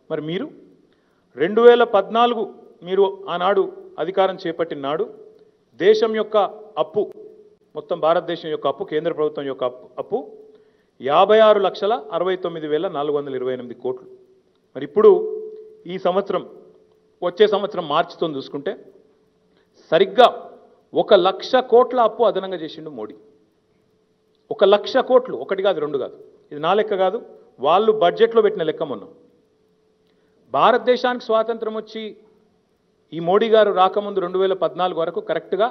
మరి మీరు రెండు వేల పద్నాలుగు మీరు ఆనాడు అధికారం చేపట్టిన నాడు దేశం యొక్క అప్పు మొత్తం భారతదేశం యొక్క అప్పు కేంద్ర ప్రభుత్వం యొక్క అప్పు అప్పు యాభై ఆరు లక్షల అరవై తొమ్మిది వేల నాలుగు వందల ఇరవై ఎనిమిది కోట్లు మరి ఇప్పుడు ఈ సంవత్సరం వచ్చే సంవత్సరం మార్చితో చూసుకుంటే సరిగ్గా ఒక లక్ష కోట్ల అప్పు అదనంగా చేసిండు మోడీ ఒక లక్ష కోట్లు ఒకటి కాదు రెండు కాదు ఇది నా లెక్క కాదు వాళ్ళు బడ్జెట్లో పెట్టిన లెక్క మొన్న భారతదేశానికి స్వాతంత్రం వచ్చి ఈ మోడీ గారు రాకముందు రెండు వేల పద్నాలుగు వరకు కరెక్ట్గా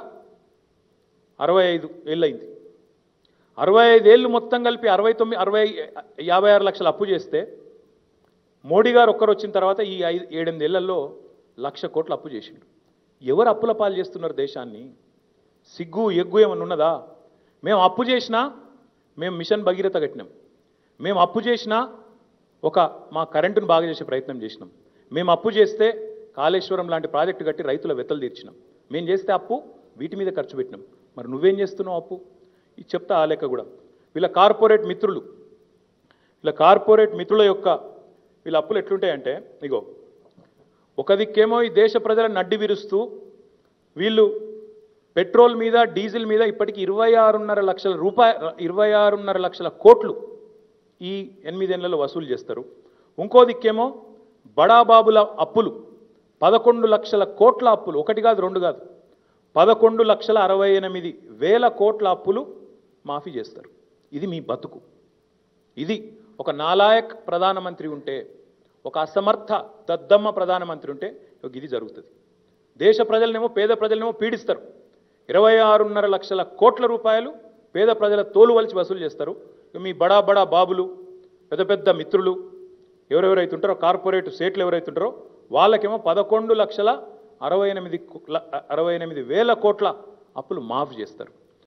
అరవై ఐదు ఏళ్ళయింది అరవై ఐదు ఏళ్ళు మొత్తం కలిపి అరవై తొమ్మిది అరవై యాభై ఆరు లక్షలు అప్పు చేస్తే మోడీ గారు ఒక్కరు వచ్చిన తర్వాత ఈ ఐదు ఏడెనిమిది ఏళ్లలో లక్ష కోట్లు అప్పు చేసిండు ఎవరు అప్పుల పాలు చేస్తున్నారు దేశాన్ని సిగ్గు ఎగ్గు ఏమన్నా ఉన్నదా మేము అప్పు చేసినా మేము మిషన్ భగీరథ కట్టినాం మేము అప్పు చేసినా ఒక మా కరెంటును బాగా చేసే ప్రయత్నం చేసినాం మేము అప్పు చేస్తే కాళేశ్వరం లాంటి ప్రాజెక్టు కట్టి రైతుల వెతలు తీర్చినాం మేము చేస్తే అప్పు వీటి మీద ఖర్చు పెట్టినాం మరి నువ్వేం చేస్తున్నావు అప్పు ఇది చెప్తా ఆ లెక్క కూడా వీళ్ళ కార్పొరేట్ మిత్రులు వీళ్ళ కార్పొరేట్ మిత్రుల యొక్క వీళ్ళ అప్పులు ఎట్లుంటాయంటే ఇగో ఒక దిక్కేమో ఈ దేశ ప్రజలను నడ్డి విరుస్తూ వీళ్ళు పెట్రోల్ మీద డీజిల్ మీద ఇప్పటికి ఇరవై ఆరున్నర లక్షల రూపాయ ఇరవై ఆరున్నర లక్షల కోట్లు ఈ ఎనిమిదేళ్లలో వసూలు చేస్తారు ఇంకో దిక్కేమో బడాబాబుల అప్పులు పదకొండు లక్షల కోట్ల అప్పులు ఒకటి కాదు రెండు కాదు పదకొండు లక్షల అరవై ఎనిమిది వేల కోట్ల అప్పులు మాఫీ చేస్తారు ఇది మీ బతుకు ఇది ఒక నాలాయక్ ప్రధానమంత్రి ఉంటే ఒక అసమర్థ దద్దమ్మ ప్రధానమంత్రి ఉంటే ఇగో ఇది జరుగుతుంది దేశ ప్రజలనేమో పేద ప్రజలనేమో పీడిస్తారు ఇరవై ఆరున్నర లక్షల కోట్ల రూపాయలు పేద ప్రజల తోలు వలిచి వసూలు చేస్తారు ఇక మీ బడా బడా బాబులు పెద్ద పెద్ద మిత్రులు ఎవరెవరైతే ఉంటారో కార్పొరేట్ సేట్లు ఎవరైతే ఉంటారో వాళ్ళకేమో పదకొండు లక్షల అరవై ఎనిమిది కు- ల- అరవై ఎనిమిది వేల కోట్ల అప్పులు మాఫ్ చేస్తారు